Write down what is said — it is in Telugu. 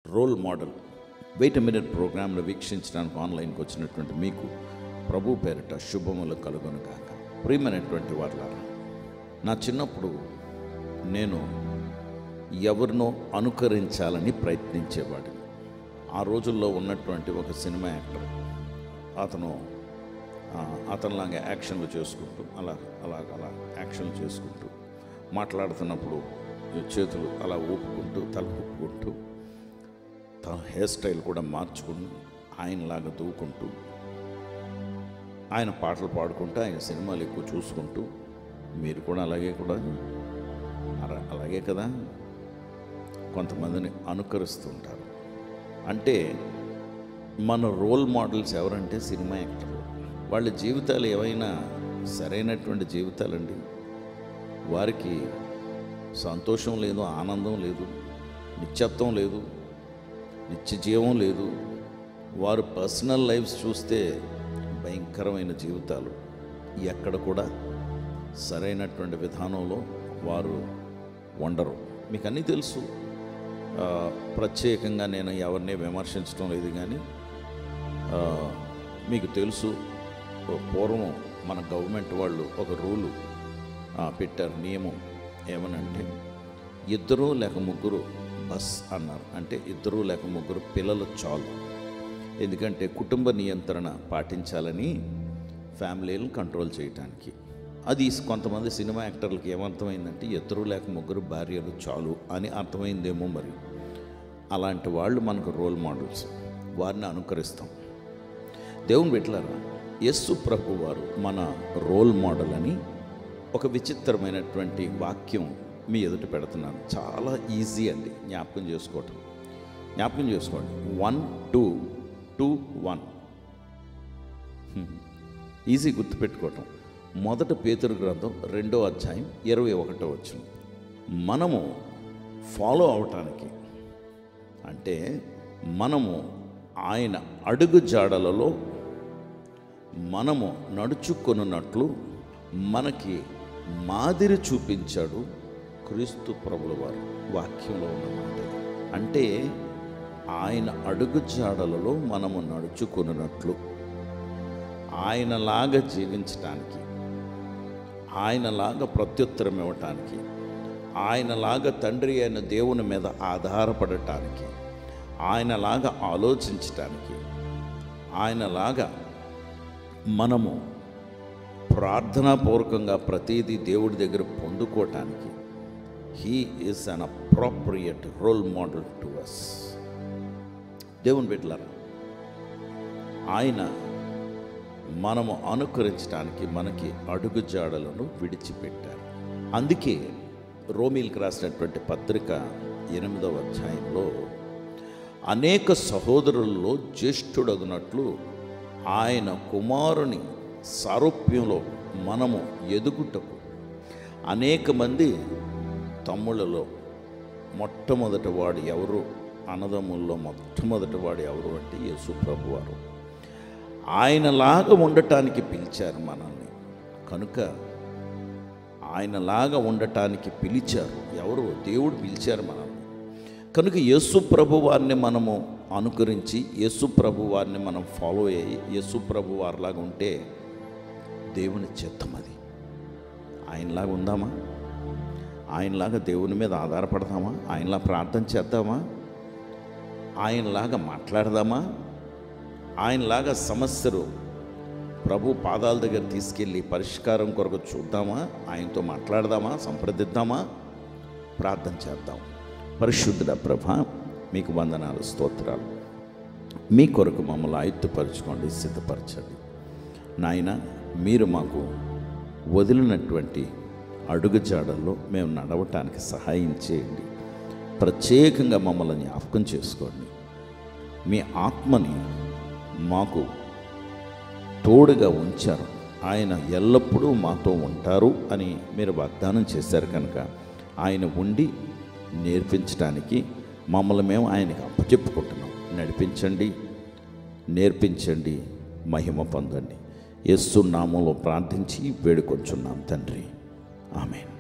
రోల్ మోడల్ వెయిట్ మినిట్ ప్రోగ్రాంను వీక్షించడానికి ఆన్లైన్కి వచ్చినటువంటి మీకు ప్రభు పేరిట శుభములు కలుగును కాక ప్రియమైనటువంటి వాళ్ళారా నా చిన్నప్పుడు నేను ఎవరినో అనుకరించాలని ప్రయత్నించేవాడిని ఆ రోజుల్లో ఉన్నటువంటి ఒక సినిమా యాక్టర్ అతను ఆ, అతనిలాగా యాక్షన్లు చేసుకుంటూ అలా అలా అలా యాక్షన్లు చేసుకుంటూ మాట్లాడుతున్నప్పుడు ఈ చేతులు అలా ఊపుకుంటూ తల ఊపుకుంటూ తన హెయిర్ స్టైల్ కూడా మార్చుకుని ఆయనలాగా దూకుంటూ ఆయన పాటలు పాడుకుంటూ ఆయన సినిమాలు ఎక్కువ చూసుకుంటూ మీరు కూడా అలాగే కూడా అలా- అలాగే కదా కొంతమందిని అనుకరిస్తుంటారు అంటే మన రోల్ మోడల్స్ ఎవరంటే సినిమా యాక్టర్లు వాళ్ళ జీవితాలు ఏవైనా సరైనటువంటి జీవితాలండి వారికి సంతోషం లేదు ఆనందం లేదు నిత్యత్వం లేదు నిత్య జీవం లేదు వారు పర్సనల్ లైఫ్స్ చూస్తే భయంకరమైన జీవితాలు ఎక్కడ కూడా సరైనటువంటి విధానంలో వారు ఉండరు మీకు అన్నీ తెలుసు ఆ, ప్రత్యేకంగా నేను ఎవరిని విమర్శించడం లేదు కానీ ఆ, మీకు తెలుసు పూర్వం మన గవర్నమెంట్ వాళ్ళు ఒక రూలు ఆ, పెట్టారు నియమం ఏమనంటే ఇద్దరు లేక ముగ్గురు బస్ అన్నారు అంటే ఇద్దరు లేక ముగ్గురు పిల్లలు చాలు ఎందుకంటే కుటుంబ నియంత్రణ పాటించాలని ఫ్యామిలీలను కంట్రోల్ చేయటానికి అది కొంతమంది సినిమా యాక్టర్లకు ఏమర్థమైందంటే ఇద్దరు లేక ముగ్గురు భార్యలు చాలు అని అర్థమైందేమో మరి అలాంటి వాళ్ళు మనకు రోల్ మోడల్స్ వారిని అనుకరిస్తాం దేవుని పెట్టారా యస్సు ప్రభు వారు మన రోల్ మోడల్ అని ఒక విచిత్రమైనటువంటి వాక్యం మీ ఎదుట పెడుతున్నాను చాలా ఈజీ అండి జ్ఞాపకం చేసుకోవటం జ్ఞాపకం చేసుకోండి one two two one easy గుర్తుపెట్టుకోవటం మొదట పేతురు గ్రంథం రెండో అధ్యాయం ఇరవై ఒకటో వచ్చిన మనము ఫాలో అవటానికి అంటే మనము ఆయన అడుగు జాడలలో మనము నడుచుకొనున్నట్లు మనకి మాదిరి చూపించాడు క్రీస్తు ప్రభుల వారు వాక్యంలో ఉన్నమాట అంటే ఆయన అడుగు జాడలలో మనము నడుచుకొనున్నట్లు ఆయనలాగా జీవించటానికి ఆయనలాగా ప్రత్యుత్తరం ఇవ్వటానికి ఆయనలాగా తండ్రి అయిన దేవుని మీద ఆధారపడటానికి ఆయనలాగా ఆలోచించటానికి ఆయనలాగా మనము ప్రార్థనాపూర్వకంగా ప్రతిదీ దేవుడి దగ్గర పొందుకోవటానికి he is an appropriate role model to us దేవుని బిడ్డలారా ఆయన మనము అనుకరించడానికి మనకి అడుగు జాడలను విడిచిపెట్టారు అందుకే రోమిల్కి రాసినటువంటి పత్రిక ఎనిమిదవ అధ్యాయంలో అనేక సహోదరులలో జ్యేష్ఠుడగునట్లు ఆయన కుమారుని సారూప్యంలో మనము ఎదుగుటకు అనేక మంది తమ్ముళ్ళలో మొట్టమొదటి వాడు ఎవరు అన్నదమ్ముల్లో మొట్టమొదటి వాడు ఎవరు అంటే యేసు ప్రభువారు ఆయనలాగా ఉండటానికి పిలిచారు మనల్ని కనుక ఆయనలాగా ఉండటానికి పిలిచారు ఎవరు దేవుడు పిలిచారు మనల్ని కనుక యేసు ప్రభు వారిని మనము అనుకరించి యేసు ప్రభు వారిని మనం ఫాలో అయ్యి యేసు ప్రభు వారిలాగా ఉంటే దేవుని చిత్తం అది ఆయనలాగా ఉందామా ఆయనలాగా దేవుని మీద ఆధారపడదామా ఆయనలా ప్రార్థన చేద్దామా ఆయనలాగా మాట్లాడదామా ఆయనలాగా సమస్యలు ప్రభు పాదాల దగ్గర తీసుకెళ్ళి పరిష్కారం కొరకు చూద్దామా ఆయనతో మాట్లాడదామా సంప్రదిద్దామా ప్రార్థన చేద్దాం పరిశుద్ధుడ ప్రభ మీకు వందనాలు స్తోత్రాలు మీ కొరకు మమ్మల్ని ఆయుత్తుపరచుకోండి సిద్ధపరచండి నాయన మీరు మాకు వదిలినటువంటి అడుగుజాడల్లో మేము నడవటానికి సహాయం చేయండి ప్రత్యేకంగా మమ్మల్ని జ్ఞాపకం చేసుకోండి మీ ఆత్మని మాకు తోడుగా ఉంచారు ఆయన ఎల్లప్పుడూ మాతో ఉంటారు అని మీరు వాగ్దానం చేశారు కనుక ఆయన ఉండి నేర్పించడానికి మమ్మల్ని మేము ఆయనకి అప్పచెప్పుకుంటున్నాం నడిపించండి నేర్పించండి మహిమ పొందండి యస్సు నామంలో ప్రార్థించి వేడుకొంచున్నాం తండ్రి ఆమెన్